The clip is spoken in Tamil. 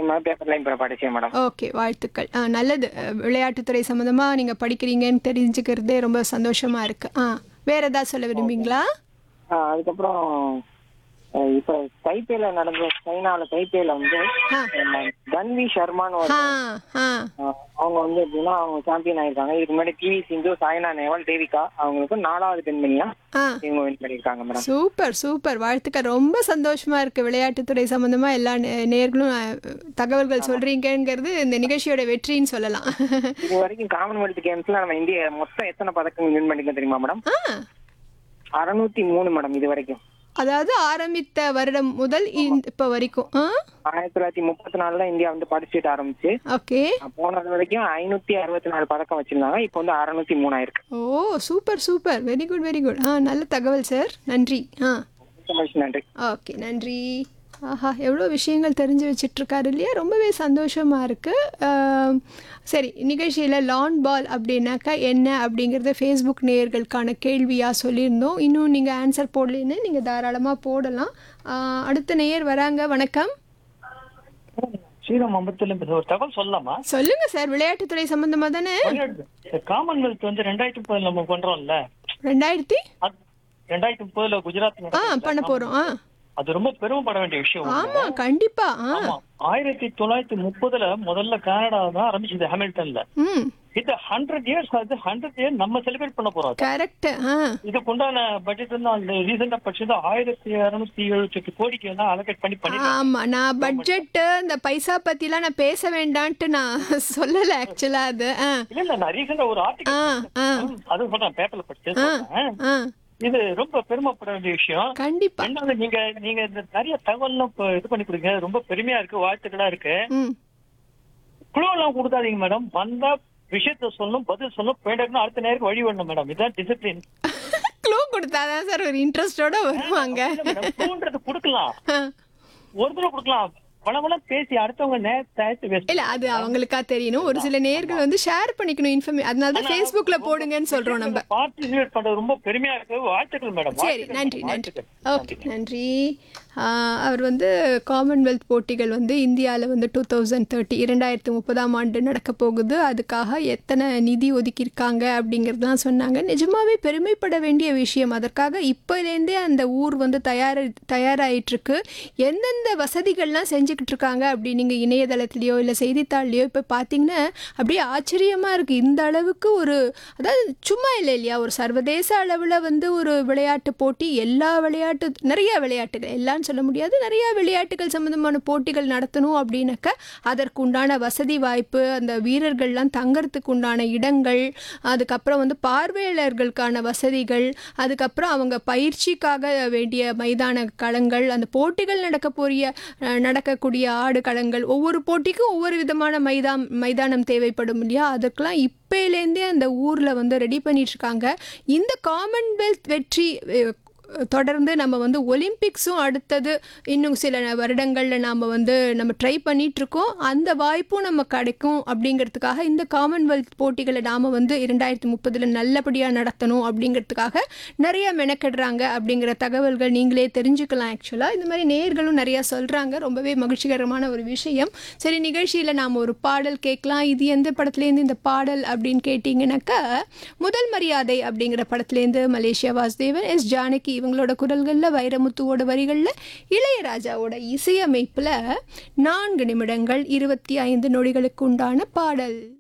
மேடம் பேப்பர்லையும் இப்போ படிச்சேன் மேடம் ஓகே வாழ்த்துக்கள் ஆ நல்லது அஹ், விளையாட்டுத்துறை சம்மந்தமாக நீங்கள் படிக்கிறீங்கன்னு தெரிஞ்சுக்கிறதே ரொம்ப சந்தோஷமாக இருக்குது ஆ வேற ஏதாவது சொல்ல விரும்புறீங்களா ஆ, அதுக்கப்புறம் அஹ், இப்ப தைப்பேல நடந்த சைனால தைப்பேல வந்து ஆ. அஹ், தன்வி சர்மான்னு ஒரு ஆ ஆ அஹ், அவங்க வந்து எப்படின்னா அவங்க சாம்பியன் ஆயிருக்காங்க இதுக்கு முன்னாடி பிவி சிந்து சாய்னா நேவால் தேவிகா அவங்களுக்கு நாலாவது பெண்மணியா ஆ இவங்க வின் பண்ணியிருக்காங்க மேடம் சூப்பர் சூப்பர் வாழ்த்துக்கள் ரொம்ப சந்தோஷமா இருக்கு விளையாட்டுத்துறை சம்பந்தமா எல்லா நே- நேர்களும் அஹ், தகவல்கள் சொல்றீங்கங்கிறது இந்த நிகழ்ச்சியோட வெற்றின்னு சொல்லலாம் இது வரைக்கும் காமன்வெல்த் கேம்ஸ்ல நம்ம இந்தியா மொத்தம் எத்தனை பதக்கம் வின் பண்ணிருக்கோம் தெரியுமா மேடம் ஆ அறுநூத்தி மூணு மேடம் இது வரைக்கும் அதாவது ஆரம்பித்த வருடம் முதல் இந்த- இப்ப வரைக்கும் ஆ ஆயிரத்தி தொள்ளாயிரத்தி முப்பத்தி நாலுல இந்தியா வந்து பார்ட்டிசிபேட் ஆரம்பிச்சு ஓகே போனது வரைக்கும் ஐநூத்தி அறுபத்தி நாலு பதக்கம் வச்சிருந்தாங்க இப்போ வந்து அறுநூத்தி மூணு ஆயிருக்கு ஓ super super very good very good ஆ நல்ல தகவல் சார் நன்றி ஆ மிக்க மகிழ்ச்சி நன்றி ஓகே நன்றி ஆஹா எவ்வளோ விஷயங்கள் தெரிஞ்சு வச்சிட்ருக்காரு இல்லையா ரொம்பவே சந்தோஷமாக இருக்குது சரி நிகழ்ச்சியில் லான் பால் அப்படின்னாக்கா என்ன அப்படிங்கிறத ஃபேஸ்புக் நேயர்களுக்கான கேள்வியாக சொல்லியிருந்தோம் இன்னும் நீங்கள் ஆன்சர் போடலன்னு நீங்கள் தாராளமாக போடலாம் ஆஹ், அடுத்த நேயர் வராங்க வணக்கம் ஸ்ரீராம் அம்பத்துல இருந்து ஒரு தகவல் சொல்லலாமா சொல்லுங்கள் சார் விளையாட்டுத்துறை சம்மந்தமாக தானே இந்த காமன்வெல்த் வந்து ரெண்டாயிரத்தி முப்பதுல நம்ம பண்றோம்ல ரெண்டாயிரத்தி அது- ரெண்டாயிரத்தி முப்பதுல குஜராத் ஆ நடந்ததுல, பண்ண போகிறோம் ஆ அது ரொம்ப பெருமைப்பட வேண்டிய விஷயம் ஒண்ணு. ஆமாம் கண்டிப்பாக ஆ ஆமா ஆயிரத்தி தொள்ளாயிரத்தி முப்பதுல முதல்ல கனடா தான் ஆரம்பிச்சது ஹாமில்டன்ல ம் இது ஹண்ட்ரட் இயர்ஸ் அது ஹண்ட்ரட் இயர் நம்ம செலிப்ரேட் பண்ண போறோம் அது. கரெக்டு ஆ இதுக்கு உண்டான பட்ஜெட் வந்து அந்த ரீசெண்டா படிச்சது ஆயிரத்தி இருநூத்தி எழுபத்தி எட்டு கோடிக்கு எல்லாம் அலோகேட் பண்ணி பண்ணி ஆமா நான் பட்ஜெட்டு இந்த பைசா பத்திலாம் நான் பேச வேண்டான்ட்டு நான் சொல்லல ஆக்சுவலா அது ஆ இல்ல இல்ல நான் ரீசெண்டா ஒரு ஆ ஆர்டிகல் ஆ அது சொல்றேன் பேப்பர்ல படிச்சு சொல்றேன். ஆ இது ரொம்ப பெருமைப்பட வேண்டிய விஷயம் கண்டிப்பா ரெண்டாவது நீங்க நீங்க இந்த நிறைய தகவல்லாம் இப்ப இது பண்ணி கொடுங்க ரொம்ப பெருமையா இருக்கு வாழ்த்துக்களா இருக்கு ம் குழு எல்லாம் கொடுக்காதீங்க மேடம் வந்தா விஷயத்த சொல்லணும் பதில் சொல்லணும் போயிட்டு அடுத்த நேருக்கு வழி வரணும் மேடம் இதான் டிசிப்ளின் க்ளூ கொடுத்தாதான் சார் ஒரு இன்ட்ரெஸ்டோட வருவாங்க க்ளூன்றது கொடுக்கலாம் ஆ. ஒரு தடவை கொடுக்கலாம் பணமெல்லாம் பேசி அடுத்தவங்க நேரத்தை வேஸ்ட் இல்ல அது அவங்களுக்கா தெரியணும் ஒரு சில நேர்கள் வந்து ஷேர் பண்ணிக்கணும் இன்ஃபர்மே அதனால தான் ஃபேஸ்புக்ல போடுங்கன்னு சொல்றோம் நம்ம பார்ட்டிசிபேட் பண்றது ரொம்ப பெருமையா இருக்கு வாழ்த்துக்கள் மேடம் சரி வாழ்த்துக்கள் நன்றி madam, நன்றி வாழ்த்துக்கள். ஓகே நன்றி ஆஹ் அவர் வந்து காமன்வெல்த் போட்டிகள் வந்து இந்தியாவில் வந்து டூ தௌசண்ட் தேர்ட்டி இரண்டாயிரத்து முப்பதாம் ஆண்டு நடக்க போகுது அதுக்காக எத்தனை நிதி ஒதுக்கியிருக்காங்க அப்படிங்கிறதுலாம் சொன்னாங்க நிஜமாவே பெருமைப்பட வேண்டிய விஷயம் அதற்காக இப்போலேருந்தே அந்த ஊர் வந்து தயார் தயாராகிட்டுருக்கு எந்தெந்த வசதிகள்லாம் செஞ்சுக்கிட்டு இருக்காங்க அப்படி நீங்கள் இணையதளத்துலேயோ இல்லை செய்தித்தாள்லையோ இப்போ பார்த்தீங்கன்னா அப்படியே ஆச்சரியமாக இருக்குது இந்த அளவுக்கு ஒரு அதாவது சும்மா இல்லை இல்லையா ஒரு சர்வதேச அளவில் வந்து ஒரு விளையாட்டு போட்டி எல்லா விளையாட்டு நிறைய விளையாட்டுகள் எல்லாம்னு சொல்ல முடியாது நிறைய விளையாட்டுகள் சம்மந்தமான போட்டிகள் நடத்தணும் அப்படின்னாக்க அதற்கு உண்டான வசதி வாய்ப்பு அந்த வீரர்கள்லாம் தங்கறதுக்கு உண்டான இடங்கள் அதுக்கப்புறம் வந்து பார்வையாளர்களுக்கான வசதிகள் அதுக்கப்புறம் அவங்க பயிற்சிக்காக வேண்டிய மைதான களங்கள் அந்த போட்டிகள் நடக்க போறிய அஹ், நடக்கக்கூடிய ஆடு களங்கள் ஒவ்வொரு போட்டிக்கும் ஒவ்வொரு விதமான மைதாம் மைதானம் தேவைப்படும் இல்லையா அதுக்கெல்லாம் இப்போலேருந்தே அந்த ஊரில் வந்து ரெடி பண்ணிட்டு இருக்காங்க இந்த காமன்வெல்த் வெற்றி அஹ், தொடர்ந்து நம்ம வந்து ஒலிம்பிக்ஸும் அடுத்தது இன்னும் சில வருடங்களில் நாம் வந்து நம்ம ட்ரை பண்ணிகிட்ருக்கோம் அந்த வாய்ப்பும் நம்ம கிடைக்கும் அப்படிங்கிறதுக்காக இந்த காமன்வெல்த் போட்டிகளை நாம் வந்து இரண்டாயிரத்தி முப்பதில் நல்லபடியாக நடத்தணும் அப்படிங்கிறதுக்காக நிறைய மெனக்கெடுறாங்க அப்படிங்கிற தகவல்கள் நீங்களே தெரிஞ்சுக்கலாம் ஆக்சுவலாக இந்த மாதிரி நேர்களும் நிறையா சொல்கிறாங்க ரொம்பவே மகிழ்ச்சிகரமான ஒரு விஷயம் சரி நிகழ்ச்சியில் நாம் ஒரு பாடல் கேட்கலாம் இது எந்த படத்துலேருந்து இந்த பாடல் அப்படின்னு கேட்டிங்கனாக்கா முதல் மரியாதை அப்படிங்கிற படத்துலேருந்து மலேசியா வாசுதேவன் எஸ் ஜானகி இவங்களோட குரல்களில் வைரமுத்துவோட வரிகளில் இளையராஜாவோட இசையமைப்பில் நான்கு நிமிடங்கள் இருபத்தி ஐந்து நொடிகளுக்கு உண்டான பாடல்